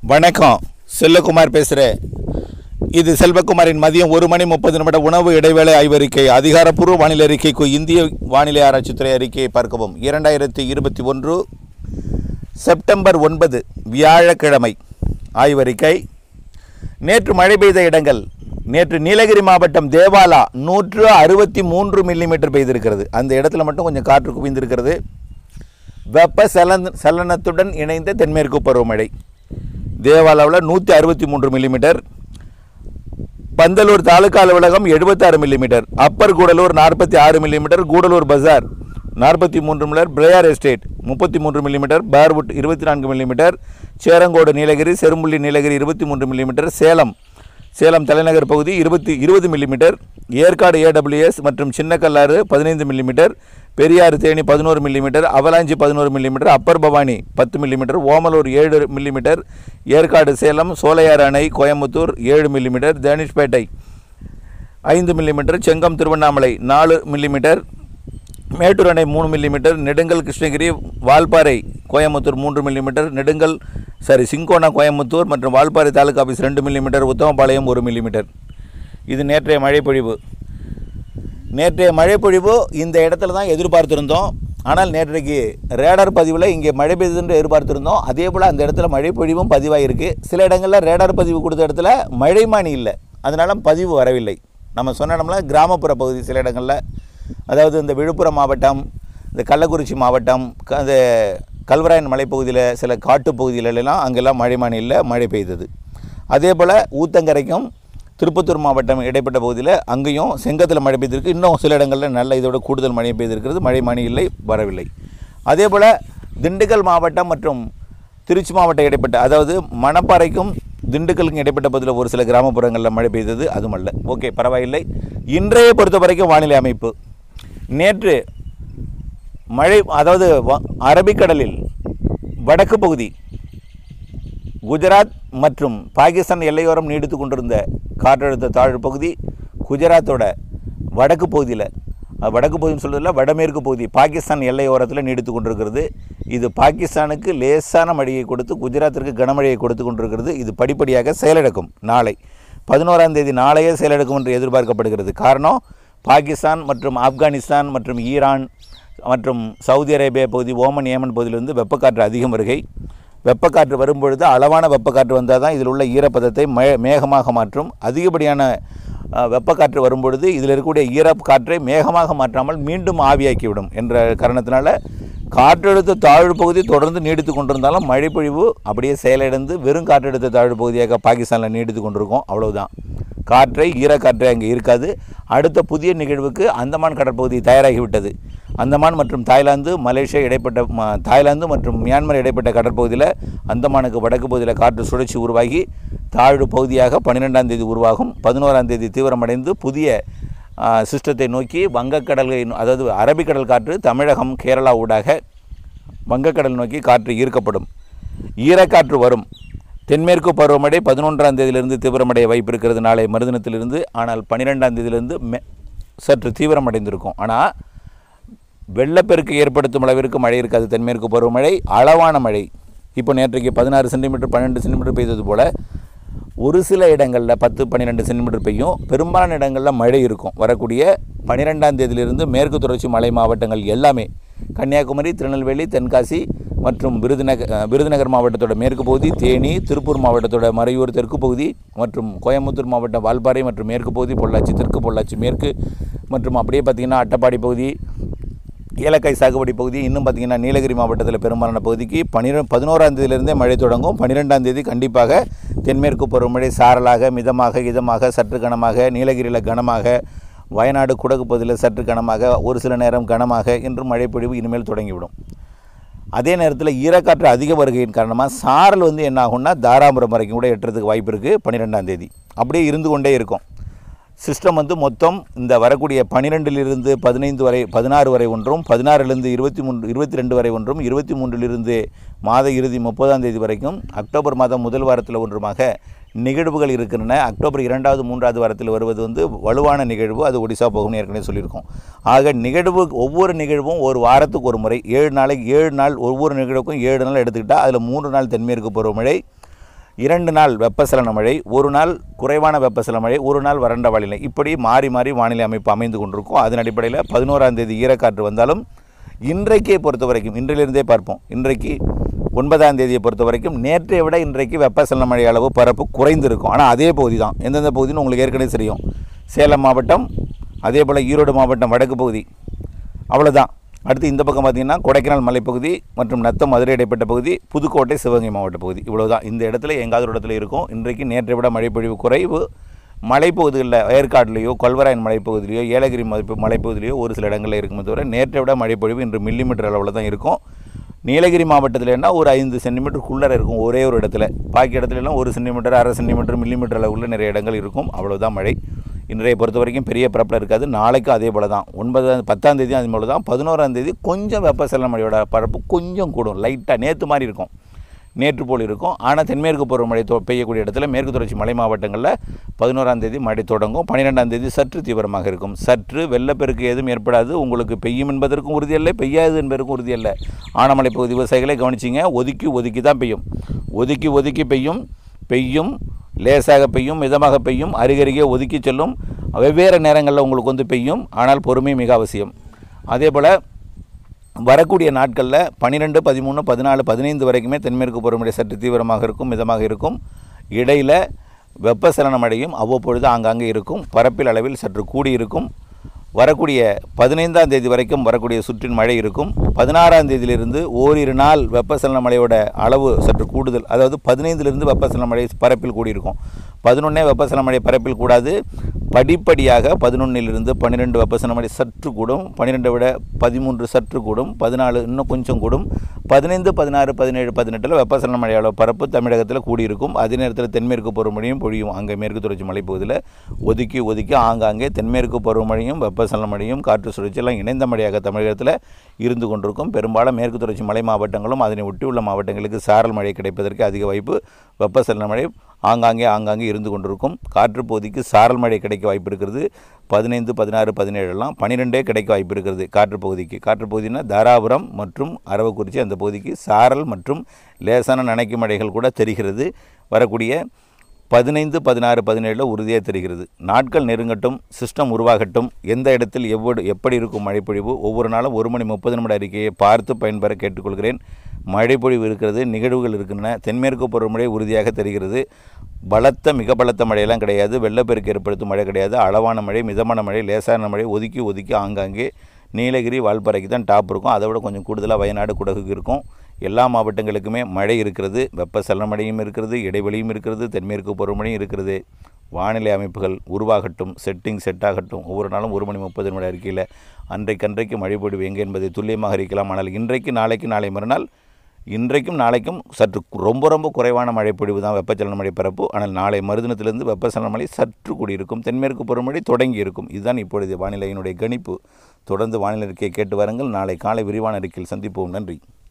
வணக்கம் செல்லகுமார் பேசுகிறேன் இது செல்வகுமாரின் மதியம் ஒரு மணி முப்பது நிமிட உணவு இடைவேளை ஆய்வறிக்கை அதிகாரப்பூர்வ வானிலை அறிக்கைக்கு இந்திய வானிலை ஆராய்ச்சித்துறை அறிக்கையை பார்க்கவும் இரண்டாயிரத்தி இருபத்தி ஒன்று செப்டம்பர் ஒன்பது வியாழக்கிழமை ஆய்வறிக்கை நேற்று மழை பெய்த இடங்கள் நேற்று நீலகிரி மாவட்டம் தேவாலா நூற்று அறுபத்தி மூன்று மில்லிமீட்டர் பெய்திருக்கிறது அந்த இடத்துல மட்டும் கொஞ்சம் காற்று குவிந்திருக்கிறது வெப்ப சலன சலனத்துடன் இணைந்த தென்மேற்கு பருவமழை தேவாலாவில் நூற்றி அறுபத்தி மூன்று மில்லிமீட்டர் பந்தலூர் தாலுகா அலுவலகம் எழுபத்தாறு மில்லிமீட்டர் அப்பர் கூடலூர் நாற்பத்தி ஆறு மில்லிமீட்டர் கூடலூர் பஜார் நாற்பத்தி மூன்று மில்லர் பிரேயார் எஸ்டேட் முப்பத்தி மூன்று மில்லிமீட்டர் பார்வுட் இருபத்தி நான்கு மில்லிமீட்டர் சேரங்கோடு நீலகிரி செரும்புள்ளி நீலகிரி இருபத்தி மூன்று மில்லிமீட்டர் சேலம் சேலம் தலைநகர் பகுதி இருபத்தி இருபது மில்லிமீட்டர் ஏற்காடு ஏடபிள்யூஎஸ் மற்றும் சின்னக்கல்லாறு பதினைந்து மில்லிமீட்டர் பெரியாறு தேனி பதினோரு மில்லிமீட்டர் அவலாஞ்சி பதினோரு மில்லிமீட்டர் அப்பர் பவானி பத்து மில்லிமீட்டர் ஓமலூர் ஏழு மில்லிமீட்டர் ஏற்காடு சேலம் சோலையாறு அணை கோயம்புத்தூர் ஏழு மில்லிமீட்டர் தேனிஷ்பேட்டை ஐந்து மில்லிமீட்டர் செங்கம் திருவண்ணாமலை நாலு மில்லிமீட்டர் மேட்டூர் அணை மூணு மில்லிமீட்டர் நெடுங்கல் கிருஷ்ணகிரி வால்பாறை கோயம்புத்தூர் மூன்று மில்லிமீட்டர் நெடுங்கல் சாரி சிங்கோனா கோயம்புத்தூர் மற்றும் வால்பாறை தாலுகா ஆஃபீஸ் ரெண்டு மில்லிமீட்டர் உத்தமபாளையம் ஒரு மில்லிமீட்டர் இது நேற்றைய மழைப்பொழிவு நேற்றைய மழைப்பொழிவு இந்த இடத்துல தான் எதிர்பார்த்திருந்தோம் ஆனால் நேற்றைக்கு ரேடார் பதிவில் இங்கே மழை பெய்யுதுன்னு எதிர்பார்த்திருந்தோம் அதே போல் அந்த இடத்துல மழைப்பொழிவும் பதிவாயிருக்கு சில இடங்களில் ரேடார் பதிவு கொடுத்த இடத்துல மழைமானி இல்லை அதனால பதிவு வரவில்லை நம்ம சொன்ன இடம்ல கிராமப்புற பகுதி சில இடங்களில் அதாவது இந்த விழுப்புரம் மாவட்டம் இந்த கள்ளக்குறிச்சி மாவட்டம் க- அந்த கல்வராயன் மலைப்பகுதியில் சில காட்டுப் பகுதிகளெல்லாம் அங்கெல்லாம் மழைமானி இல்லை மழை பெய்தது அதே போல் ஊத்தங்கரைக்கும் திருப்பத்தூர் மாவட்டம் இடைப்பட்ட பகுதியில் அங்கேயும் செங்கத்தில் மழை பெய்திருக்கு இன்னும் சில இடங்களில் நல்ல இதோட கூடுதல் மழை பெய்திருக்கிறது மழை மணி இல்லை வரவில்லை அதே போல் திண்டுக்கல் மாவட்டம் மற்றும் திருச்சி மாவட்டம் இடைப்பட்ட அதாவது மணப்பாறைக்கும் திண்டுக்கலுக்கும் இடைப்பட்ட பகுதியில் ஒரு சில கிராமப்புறங்களில் மழை பெய்தது அதுவும் அல்ல ஓகே பரவாயில்லை இன்றைய பொறுத்த வரைக்கும் வானிலை அமைப்பு நேற்று மழை அதாவது வ- அரபிக்கடலில் வடக்கு பகுதி குஜராத் மற்றும் பாகிஸ்தான் எல்லையோரம் நீடித்து கொண்டிருந்த காற்றழுத்த தாழ்வு பகுதி குஜராத்தோட வடக்கு பகுதியில் அஹ், வடக்கு பகுதின்னு சொல்றதில்ல வடமேற்கு பகுதி பாகிஸ்தான் எல்லையோரத்தில் நீடித்து கொண்டிருக்கிறது இது பாகிஸ்தானுக்கு லேசான மழையை கொடுத்து குஜராத்திற்கு கனமழையை கொடுத்து கொண்டிருக்கிறது இது படிப்படியாக செயலிழக்கும் நாளை பதினோராம் தேதி நாளையே செயலிழக்கும் என்று எதிர்பார்க்கப்படுகிறது காரணம் பாகிஸ்தான் மற்றும் ஆப்கானிஸ்தான் மற்றும் ஈரான் மற்றும் சவுதி அரேபியா பகுதி ஓமன் ஏமன் பகுதியிலிருந்து வெப்பக்காற்று அதிகம் வருகை வெப்பக்காற்று வரும்பொழுது அளவான வெப்பக்காற்று வந்தால் தான் இதில் உள்ள ஈரப்பதத்தை மே மேகமாக மாற்றும் அதிகப்படியான அஹ், வெப்பக்காற்று வரும்பொழுது இதில் இருக்கக்கூடிய ஈரக்காற்றை மேகமாக மாற்றாமல் மீண்டும் ஆவியாக்கிவிடும் என்ற காரணத்தினால காற்றழுத்த தாழ்வு பகுதி தொடர்ந்து நீடித்து கொண்டிருந்தாலும் மழைப்பொழிவு அப்படியே செயலிழந்து வெறும் காற்றழுத்த தாழ்வு பகுதியாக பாகிஸ்தானில் நீடித்து கொண்டிருக்கும் அவ்வளவுதான் காற்றை ஈரக்காற்றை அங்கே இருக்காது அடுத்த புதிய நிகழ்வுக்கு அந்தமான் கடற்பகுதி தயாராகிவிட்டது அந்தமான் மற்றும் தாய்லாந்து மலேசியா இடைப்பட்ட ம- தாய்லாந்து மற்றும் மியான்மர் இடைப்பட்ட கடற்பகுதியில் அந்தமானுக்கு வடக்கு பகுதியில் காற்று சுழற்சி உருவாகி தாழ்வு பகுதியாக பன்னிரெண்டாம் தேதி உருவாகும் பதினோராம் தேதி தீவிரமடைந்து புதிய ஆ, சிஸ்டத்தை நோக்கி வங்கக்கடலை அதாவது அரபிக்கடல் காற்று தமிழகம் கேரளா ஊடாக வங்கக்கடல் நோக்கி காற்று ஈர்க்கப்படும் ஈரக்காற்று வரும் தென்மேற்கு பருவமழை பதினொன்றாம் தேதியிலிருந்து தீவிரமடைய வாய்ப்பு இருக்கிறது நாளை மறுதினத்திலிருந்து ஆனால் பன்னிரெண்டாம் தேதியிலிருந்து மெ சற்று தீவிரமடைந்திருக்கும் ஆனால் வெள்ளப்பெருக்கு ஏற்படுத்தும் அளவிற்கு மழை இருக்காது தென்மேற்கு பருவமழை அளவான மழை இப்போ நேற்றைக்கு பதினாறு சென்டிமீட்டர் பன்னெண்டு சென்டிமீட்டர் பெய்தது போல் ஒரு சில இடங்களில் பத்து பன்னிரெண்டு சென்டிமீட்டர் பெய்யும் பெரும்பாலான இடங்களில் மழை இருக்கும் வரக்கூடிய பன்னிரெண்டாம் தேதியிலிருந்து மேற்கு தொடர்ச்சி மலை மாவட்டங்கள் எல்லாமே கன்னியாகுமரி திருநெல்வேலி தென்காசி மற்றும் விருதுநகர் அஹ், விருதுநகர் மாவட்டத்தோட மேற்கு பகுதி தேனி திருப்பூர் மாவட்டத்தோட மறையூர் தெற்கு பகுதி மற்றும் கோயம்புத்தூர் மாவட்டம் வால்பாறை மற்றும் மேற்கு பகுதி பொள்ளாச்சி தெற்கு பொள்ளாச்சி மேற்கு மற்றும் அப்படியே பார்த்திங்கன்னா அட்டப்பாடி பகுதி ஏலக்காய் சாகுபடி பகுதி இன்னும் பார்த்தீங்கன்னா நீலகிரி மாவட்டத்தில் பெரும்பாலான பகுதிக்கு பன்னிரெண்டு பதினோராம் தேதியிலிருந்தே மழை தொடங்கும் பன்னிரெண்டாம் தேதி கண்டிப்பாக தென்மேற்கு பருவமழை சாரலாக மிதமாக இதமாக சற்று கனமாக நீலகிரியில் கனமாக வயநாடு குடகு பகுதியில் சற்று கனமாக ஒரு சில நேரம் கனமாக என்று மழைப்பொழிவு இனிமேல் தொடங்கிவிடும் அதே நேரத்தில் ஈரக்காற்று அதிக வருகையின் காரணமாக சாரல் வந்து என்ன ஆகும்னா தாராபுரம் வரைக்கும் கூட எட்டுறதுக்கு வாய்ப்பு இருக்குது பன்னிரெண்டாம் தேதி அப்படியே இருந்து கொண்டே இருக்கும் சிஸ்டம் வந்து மொத்தம் இந்த வரக்கூடிய பன்னிரெண்டிலிருந்து பதினைந்து வரை பதினாறு வரை ஒன்றும் பதினாறிலிருந்து இருபத்தி மூன்று இருபத்தி ரெண்டு வரை ஒன்றும் இருபத்தி மூன்றிலிருந்து மாத இறுதி முப்பதாம் தேதி வரைக்கும் அக்டோபர் மாதம் முதல் வாரத்தில் ஒன்றுமாக நிகழ்வுகள் இருக்கின்றன அக்டோபர் இரண்டாவது மூன்றாவது வாரத்தில் வருவது வந்து வலுவான நிகழ்வு அது ஒடிசா போகும்னு ஏற்கனவே சொல்லியிருக்கோம் ஆக நிகழ்வு ஒவ்வொரு நிகழ்வும் ஒரு வாரத்துக்கு ஒரு முறை ஏழு நாளைக்கு ஏழு நாள் ஒவ்வொரு நிகழ்வுக்கும் ஏழு நாள் எடுத்துக்கிட்டால் அதில் மூன்று நாள் தென்மேற்கு பருவமழை இரண்டு நாள் வெப்பசலன மழை ஒரு நாள் குறைவான வெப்பசலன மழை ஒரு நாள் வறண்ட வானிலை இப்படி மாறி மாறி வானிலை அமைப்பு அமைந்து கொண்டிருக்கும் அதன் அடிப்படையில் பதினோராம் தேதி ஈரக்காற்று வந்தாலும் இன்றைக்கே பொறுத்த வரைக்கும் இன்றிலிருந்தே பார்ப்போம் இன்றைக்கு ஒன்பதாம் தேதியை பொறுத்த வரைக்கும் நேற்றை விட இன்றைக்கு வெப்பசலன மழை அளவு பரப்பு குறைந்திருக்கும் ஆனால் அதே பகுதி தான் எந்தெந்த பகுதின்னு உங்களுக்கு ஏற்கனவே தெரியும் சேலம் மாவட்டம் அதே போல் ஈரோடு மாவட்டம் வடக்கு பகுதி அவ்வளோதான் அடுத்து இந்த பக்கம் பார்த்தீங்கன்னா கொடைக்கானல் மலைப்பகுதி மற்றும் நத்தம் மதுரை இடைப்பட்ட பகுதி புதுக்கோட்டை சிவகங்கை மாவட்ட பகுதி இவ்வளவுதான் இந்த இடத்துல எங்காவது ஒரு இடத்துல இருக்கும் இன்றைக்கு நேற்றை விட மழைப்பொழிவு குறைவு மலைப்பகுதிகளில் ஏற்காடுலேயோ கொல்வராயன் மலைப்பகுதியிலையோ ஏலகிரி மலைப்பு மலைப்பகுதியிலையோ ஒரு சில இடங்களில் இருக்குமே தவிர நேற்றை விட மழைப்பொழிவு இன்று மில்லிமீட்டர் அளவில் தான் இருக்கும் நீலகிரி மாவட்டத்தில்னா ஒரு ஐந்து சென்டிமீட்டருக்குள்ளே இருக்கும் ஒரே ஒரு இடத்துல பாக்கி இடத்துலலாம் ஒரு சென்டிமீட்டர் அரை சென்டிமீட்டர் மில்லிமீட்டர் அளவுள்ள நிறைய இடங்கள் இருக்கும் அவ்வளவுதான் மழை இன்றைய பொறுத்த வரைக்கும் பெரிய பரப்பில் இருக்காது நாளைக்கும் அதே போல் தான் ஒன்பதாம் பத்தாம் தேதியும் அதே போல் தான் பதினோராம் தேதி கொஞ்சம் வெப்பசலன மழையோட பரப்பு கொஞ்சம் கூடும் லைட்டாக நேற்று மாதிரி இருக்கும் நேற்று போல் இருக்கும் ஆனால் தென்மேற்கு பருவமழை தொ பெய்யக்கூடிய இடத்துல மேற்கு தொடர்ச்சி மலை மாவட்டங்களில் பதினோராம் தேதி மழை தொடங்கும் பன்னிரெண்டாம் தேதி சற்று தீவிரமாக இருக்கும் சற்று வெள்ளப்பெருக்கு எதுவும் ஏற்படாது உங்களுக்கு பெய்யும் என்பதற்கும் உறுதியல்ல பெய்யாது என்பதற்கும் உறுதியல்ல ஆனமலை பகுதி விவசாயிகளை கவனிச்சிங்க ஒதுக்கி ஒதுக்கி தான் பெய்யும் ஒதுக்கி ஒதுக்கி பெய்யும் பெய்யும் லேசாக பெய்யும் மிதமாக பெய்யும் அருகருகே ஒதுக்கி செல்லும் வெவ்வேறு நேரங்களில் உங்களுக்கு வந்து பெய்யும் ஆனால் பொறுமை மிக அவசியம் அதே போல் வரக்கூடிய நாட்களில் பன்னிரெண்டு பதிமூணு பதினாலு பதினைந்து வரைக்குமே தென்மேற்கு பருவமழை சற்று தீவிரமாக இருக்கும் மிதமாக இருக்கும் இடையில் வெப்பசலன மழையும் அவ்வப்பொழுது ஆங்காங்கே இருக்கும் பரப்பில் அளவில் சற்று கூடியிருக்கும் வரக்கூடிய பதினைந்தாம் தேதி வரைக்கும் வரக்கூடிய சுற்றின் மழை இருக்கும் பதினாறாம் தேதியிலிருந்து ஓரிரு நாள் வெப்பசலன மழையோட அளவு சற்று கூடுதல் அதாவது பதினைந்திலிருந்து வெப்பசலன மழை பரப்பில் கூடியிருக்கும் பதினொன்னே வெப்பசலன மழை பரப்பில் கூடாது படிப்படியாக பதினொன்னிலிருந்து பன்னிரெண்டு வெப்பசலன மழை சற்று கூடும் பன்னிரெண்டை விட பதிமூன்று சற்று கூடும் பதினாலு இன்னும் கொஞ்சம் கூடும் பதினைந்து பதினாறு பதினேழு பதினெட்டில் வெப்பசலன மழையோட பரப்பு தமிழகத்தில் கூடியிருக்கும் அதே நேரத்தில் தென்மேற்கு பருவமழையும் பொழியும் அங்கே மேற்கு தொடர்ச்சி மலைப்பகுதியில் ஒதுக்கி ஒதுக்கி ஆங்காங்கே தென்மேற்கு பருவமழையும் வெப்பசலன மழையும் காற்று சுழற்சி எல்லாம் இணைந்த மழையாக தமிழகத்தில் இருந்து கொண்டிருக்கும் பெரும்பாலும் மேற்கு தொடர்ச்சி மலை மாவட்டங்களும் அதனை ஒட்டியுள்ள மாவட்டங்களுக்கு சாரல் மழை கிடைப்பதற்கு அதிக வாய்ப்பு வெப்பசலன மழை ஆங்காங்கே ஆங்காங்கே இருந்து கொண்டிருக்கும் காற்று பகுதிக்கு சாரல் மழை கிடைக்க வாய்ப்பு இருக்கிறது பதினைந்து பதினாறு பதினேழுலாம் பன்னிரெண்டே கிடைக்க வாய்ப்பு இருக்கிறது காற்று பகுதிக்கு காற்று பகுதினா தாராபுரம் மற்றும் அரவக்குறிச்சி அந்த பகுதிக்கு சாரல் மற்றும் லேசான நனைக்கும் மழைகள் கூட தெரிகிறது வரக்கூடிய பதினைந்து பதினாறு பதினேழில் உறுதியாக தெரிகிறது நாட்கள் நெருங்கட்டும் சிஸ்டம் உருவாகட்டும் எந்த இடத்தில் எவ்வளவு எப்படி இருக்கும் மழைப்பொழிவு ஒவ்வொரு நாளும் ஒரு மணி முப்பது நிமிட அறிக்கையை பார்த்து பயன்பெற கேட்டுக்கொள்கிறேன் மழைப்பொழிவு இருக்கிறது நிகழ்வுகள் இருக்கின்றன தென்மேற்கு பருவமழை உறுதியாக தெரிகிறது பலத்த மிக பலத்த மழையெல்லாம் கிடையாது வெள்ளப்பெருக்கு ஏற்படுத்தும் மழை கிடையாது அளவான மழை மிதமான மழை லேசான மழை ஒதுக்கி ஒதுக்கி ஆங்காங்கே நீலகிரி வால்பாறைக்கு தான் டாப் இருக்கும் அதை விட கொஞ்சம் கூடுதலாக வயநாடு குடகுக்கு இருக்கும் எல்லா மாவட்டங்களுக்குமே மழை இருக்கிறது வெப்பசலன மழையும் இருக்கிறது இடைவெளியும் இருக்கிறது தென்மேற்கு பருவமழையும் இருக்கிறது வானிலை அமைப்புகள் உருவாகட்டும் செட்டிங் செட் ஆகட்டும் ஒவ்வொரு நாளும் ஒரு மணி முப்பது நிமிட அறிக்கையில் அன்றைக்கன்றைக்கு மழை பொழிவு எங்கே என்பதை துல்லியமாக அறிக்கலாம் ஆனால் இன்றைக்கு நாளைக்கு நாளை மறுநாள் இன்றைக்கும் நாளைக்கும் சற்று ரொம்ப ரொம்ப குறைவான மழை பொழிவு தான் வெப்பச்சலன மழை பரப்பு ஆனால் நாளை மறுதினத்திலிருந்து வெப்பச்சலன மழை சற்று கூடியிருக்கும் தென்மேற்கு பருவமழை தொடங்கி இருக்கும் இதுதான் இப்பொழுது வானிலையினுடைய கணிப்பு தொடர்ந்து வானிலை அறிக்கையை கேட்டு வாருங்கள் நாளை காலை விரிவான அறிக்கையில் சந்திப்போம் நன்றி